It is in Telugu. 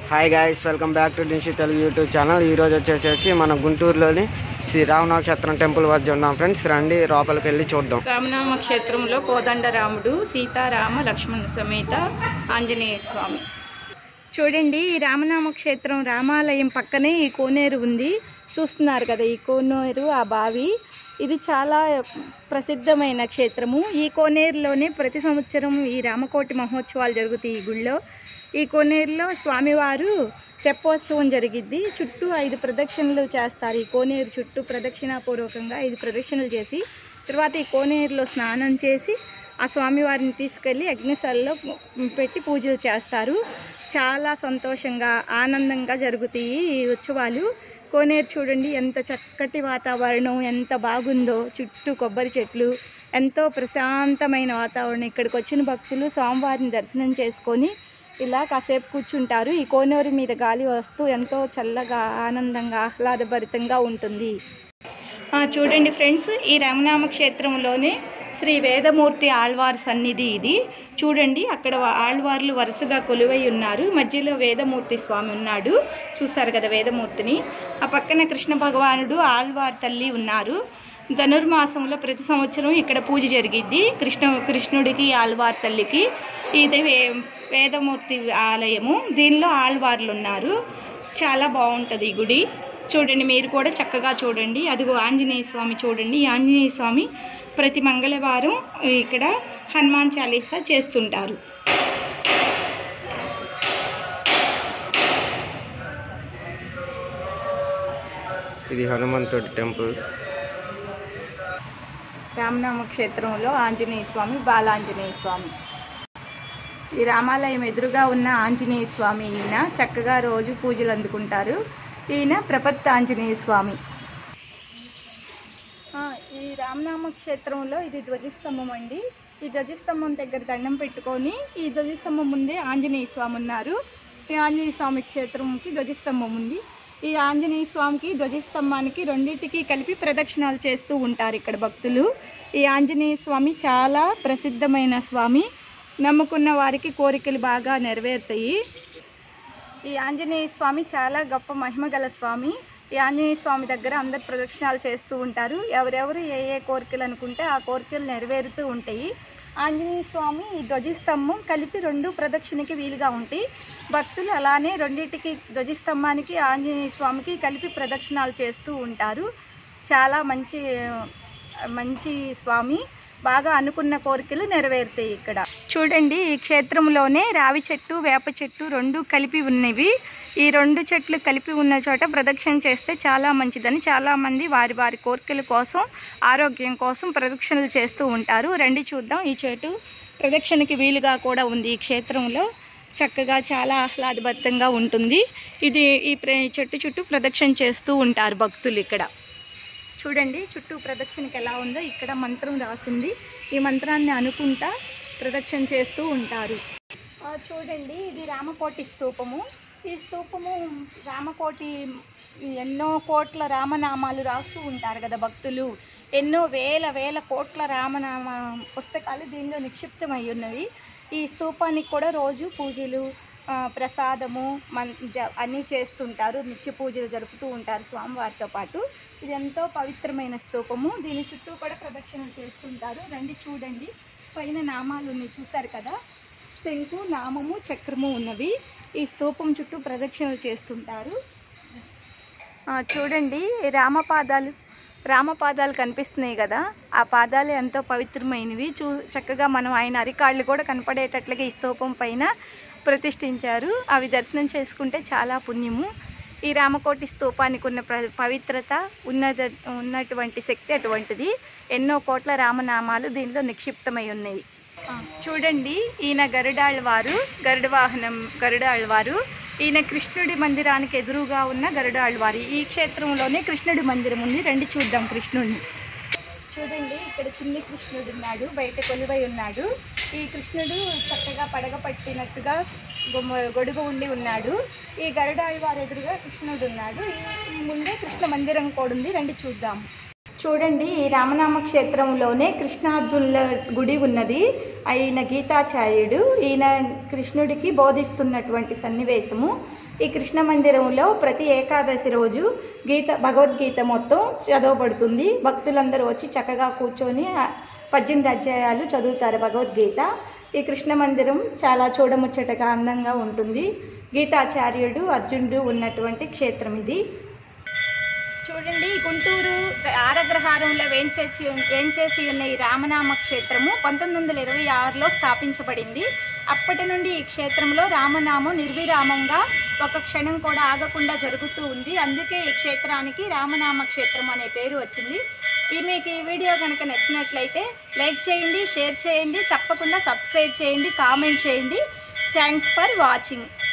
hi guys welcome back to డిన్షి తెలుగు యూట్యూబ్ ఛానల్ ఈ రోజు వచ్చేసేసి మన గుంటూరులోని శ్రీ రామనక్షత్రం టెంపుల్ వద్ద ఉన్నాం ఫ్రెండ్స్ రండి లోపలికి వెళ్ళి చూద్దాం రామనామ క్షేత్రంలో కోదండరాముడు సీతారామ లక్ష్మణ సమేత ఆంజనేయ స్వామి చూడండి ఈ రామనామ క్షేత్రం రామాలయం పక్కనే ఈ కోనేరు ఉంది చూస్తున్నారు కదా ఈ కోనేరు ఆ బావి ఇది చాలా ప్రసిద్ధమైన క్షేత్రము ఈ కోనేరులోనే ప్రతి సంవత్సరం ఈ రామకోటి మహోత్సవాలు జరుగుతాయి ఈ గుళ్ళో ఈ కోనేరులో స్వామివారు తెప్పోత్సవం జరిగిద్ది చుట్టూ ఐదు ప్రదక్షిణలు చేస్తారు ఈ కోనేరు చుట్టూ ప్రదక్షిణాపూర్వకంగా ఐదు ప్రదక్షిణలు చేసి తర్వాత ఈ కోనేరులో స్నానం చేసి ఆ స్వామివారిని తీసుకెళ్ళి అగ్నిశాలలో పెట్టి పూజలు చేస్తారు చాలా సంతోషంగా ఆనందంగా జరుగుతాయి ఈ ఉత్సవాలు కోనేరు చూడండి ఎంత చక్కటి వాతావరణం ఎంత బాగుందో చుట్టూ కొబ్బరి చెట్లు ఎంతో ప్రశాంతమైన వాతావరణం ఇక్కడికి వచ్చిన భక్తులు స్వామివారిని దర్శనం చేసుకొని ఇలా కాసేపు కూర్చుంటారు ఈ కోనేరు మీద గాలి వస్తూ ఎంతో చల్లగా ఆనందంగా ఆహ్లాదభరితంగా ఉంటుంది ఆ, చూడండి ఫ్రెండ్స్ ఈ రామనామ క్షేత్రంలోనే శ్రీ వేదమూర్తి ఆళ్వార్ సన్నిధి ఇది చూడండి అక్కడ వా- ఆళ్వార్లు వరుసగా కొలువై ఉన్నారు మధ్యలో వేదమూర్తి స్వామి ఉన్నాడు చూసారు కదా వేదమూర్తిని ఆ పక్కన కృష్ణ భగవానుడు ఆళ్వార్ తల్లి ఉన్నారు ధనుర్మాసంలో ప్రతి సంవత్సరం ఇక్కడ పూజ జరిగిద్ది కృష్ణ కృష్ణుడికి ఆళ్వార్ తల్లికి ఇది వే వేదమూర్తి ఆలయము దీనిలో ఆళ్వార్లు ఉన్నారు చాలా బాగుంటుంది ఈ గుడి చూడండి మీరు కూడా చక్కగా చూడండి అదిగో ఆంజనేయ స్వామి చూడండి ఈ ఆంజనేయ స్వామి ప్రతి మంగళవారం ఇక్కడ హనుమాన్ చాలీసా చేస్తుంటారు ఇది హనుమంతుడి టెంపుల్ రామనామ క్షేత్రంలో ఆంజనేయ స్వామి బాలాంజనేయ స్వామి ఈ రామాలయం ఎదురుగా ఉన్న ఆంజనేయ స్వామి ఈయన చక్కగా రోజు పూజలు అందుకుంటారు ఈయన ప్రపత్త ఆంజనేయ స్వామి ఆ, ఈ రామనామ క్షేత్రంలో ఇది ధ్వజస్తంభం అండి ఈ ధ్వజస్తంభం దగ్గర దండం పెట్టుకొని ఈ ధ్వజస్తంభం ముందే ఆంజనేయ స్వామి ఉన్నారు ఈ ఆంజనేయ స్వామి క్షేత్రంకి ధ్వజస్తంభం ఉంది ఈ ఆంజనేయ స్వామికి ధ్వజస్తంభానికి రెండింటికి కలిపి ప్రదక్షిణాలు చేస్తూ ఉంటారు ఇక్కడ భక్తులు ఈ ఆంజనేయ స్వామి చాలా ప్రసిద్ధమైన స్వామి నమ్ముకున్న వారికి కోరికలు బాగా నెరవేరుతాయి ఈ ఆంజనేయ స్వామి చాలా గొప్ప మహిమ గల స్వామి ఈ ఆంజనేయ స్వామి దగ్గర అందరు ప్రదక్షిణాలు చేస్తూ ఉంటారు ఎవరెవరు ఏ ఏ కోరికలు అనుకుంటే ఆ కోరికలు నెరవేరుతూ ఉంటాయి ఆంజనేయ స్వామి ఈ ధ్వజస్తంభం కలిపి రెండు ప్రదక్షిణకి వీలుగా ఉంటాయి భక్తులు అలానే రెండింటికి ధ్వజస్తంభానికి ఆంజనేయ స్వామికి కలిపి ప్రదక్షిణాలు చేస్తూ ఉంటారు చాలా మంచి మంచి స్వామి బాగా అనుకున్న కోరికలు నెరవేరుతాయి ఇక్కడ చూడండి ఈ క్షేత్రంలోనే రావి చెట్టు వేప చెట్టు రెండు కలిపి ఉన్నవి ఈ రెండు చెట్లు కలిపి ఉన్న చోట ప్రదక్షిణ చేస్తే చాలా మంచిదని చాలా మంది వారి వారి కోరికల కోసం ఆరోగ్యం కోసం ప్రదక్షిణలు చేస్తూ ఉంటారు రండి చూద్దాం ఈ చెట్టు ప్రదక్షిణకి వీలుగా కూడా ఉంది ఈ క్షేత్రంలో చక్కగా చాలా ఆహ్లాదభరితంగా ఉంటుంది ఇది ఈ ప్ర- చెట్టు చుట్టూ ప్రదక్షిణ చేస్తూ ఉంటారు భక్తులు ఇక్కడ చూడండి చుట్టూ ప్రదక్షిణకి ఎలా ఉందో ఇక్కడ మంత్రం రాసింది ఈ మంత్రాన్ని అనుకుంటా ప్రదక్షిణ చేస్తూ ఉంటారు ఆ, చూడండి ఇది రామకోటి స్తూపము ఈ స్తూపము రామకోటి ఎన్నో కోట్ల రామనామాలు రాస్తూ ఉంటారు కదా భక్తులు ఎన్నో వేల వేల కోట్ల రామనామ పుస్తకాలు దీనిలో నిక్షిప్తమై ఉన్నవి ఈ స్తూపానికి కూడా రోజు పూజలు ఆ, ప్రసాదము మన్ జ అన్నీ చేస్తుంటారు నిత్య పూజలు జరుపుతూ ఉంటారు స్వామివారితో పాటు ఇది ఎంతో పవిత్రమైన స్తూపము దీని చుట్టూ కూడా ప్రదక్షిణలు చేస్తుంటారు రండి చూడండి పైన నామాలు ఉన్నాయి చూసారు కదా శంకు నామము చక్రము ఉన్నవి ఈ స్తూపం చుట్టూ ప్రదక్షిణలు చేస్తుంటారు ఆ, చూడండి ఈ రామపాదాలు రామపాదాలు కనిపిస్తున్నాయి కదా ఆ పాదాలు ఎంతో పవిత్రమైనవి చూ చక్కగా మనం ఆయన అరికాళ్ళు కూడా కనపడేటట్లుగా ఈ స్తూపం పైన ప్రతిష్ఠించారు అవి దర్శనం చేసుకుంటే చాలా పుణ్యము ఈ రామకోటి స్తూపానికి ఉన్న ప్ర పవిత్రత ఉన్నత ఉన్నటువంటి శక్తి అటువంటిది ఎన్నో కోట్ల రామనామాలు దీనిలో నిక్షిప్తమై ఉన్నాయి ఆ, చూడండి ఈయన గరుడాళ్వారు గరుడ వాహనం గరుడాళ్వారు ఈయన కృష్ణుడి మందిరానికి ఎదురుగా ఉన్న గరుడాళ్వారి ఈ క్షేత్రంలోనే కృష్ణుడి మందిరం ఉంది రండి చూద్దాం కృష్ణుడిని చూడండి ఇక్కడ చిన్ని కృష్ణుడు ఉన్నాడు బయట కొలువై ఉన్నాడు ఈ కృష్ణుడు చక్కగా పడగ పట్టినట్టుగా గొమ్మ- గొడుగు ఉండి ఉన్నాడు ఈ గరుడాళ్వారి ఎదురుగా కృష్ణుడు ఉన్నాడు ఈ- ఈ ముందే కృష్ణ మందిరం కూడా ఉంది రండి చూద్దాం చూడండి ఈ రామనామ క్షేత్రంలోనే కృష్ణార్జునుల గుడి ఉన్నది ఆయన గీతాచార్యుడు ఈయన కృష్ణుడికి బోధిస్తున్నటువంటి సన్నివేశము ఈ కృష్ణ మందిరంలో ప్రతి ఏకాదశి రోజు గీత భగవద్గీత మొత్తం చదవబడుతుంది భక్తులందరూ వచ్చి చక్కగా కూర్చొని ఆ పద్దెనిమిది అధ్యాయాలు చదువుతారు భగవద్గీత ఈ కృష్ణ మందిరం చాలా చూడముచ్చటగా అందంగా ఉంటుంది గీతాచార్యుడు అర్జునుడు ఉన్నటువంటి క్షేత్రం ఇది చూడండి గుంటూరు ఆరగ్రహారంలో వేంచేసి వేంచేసి ఉన్న ఈ రామనామ క్షేత్రము పంతొమ్మిది వందల ఇరవై ఆరులో స్థాపించబడింది అప్పటి నుండి ఈ క్షేత్రంలో రామనామం నిర్విరామంగా ఒక క్షణం కూడా ఆగకుండా జరుగుతూ ఉంది అందుకే ఈ క్షేత్రానికి రామనామ క్షేత్రం అనే పేరు వచ్చింది ఈ మీకు ఈ వీడియో కనుక నచ్చినట్లయితే లైక్ చేయండి షేర్ చేయండి తప్పకుండా సబ్స్క్రైబ్ చేయండి కామెంట్ చేయండి థ్యాంక్స్ ఫర్ వాచింగ్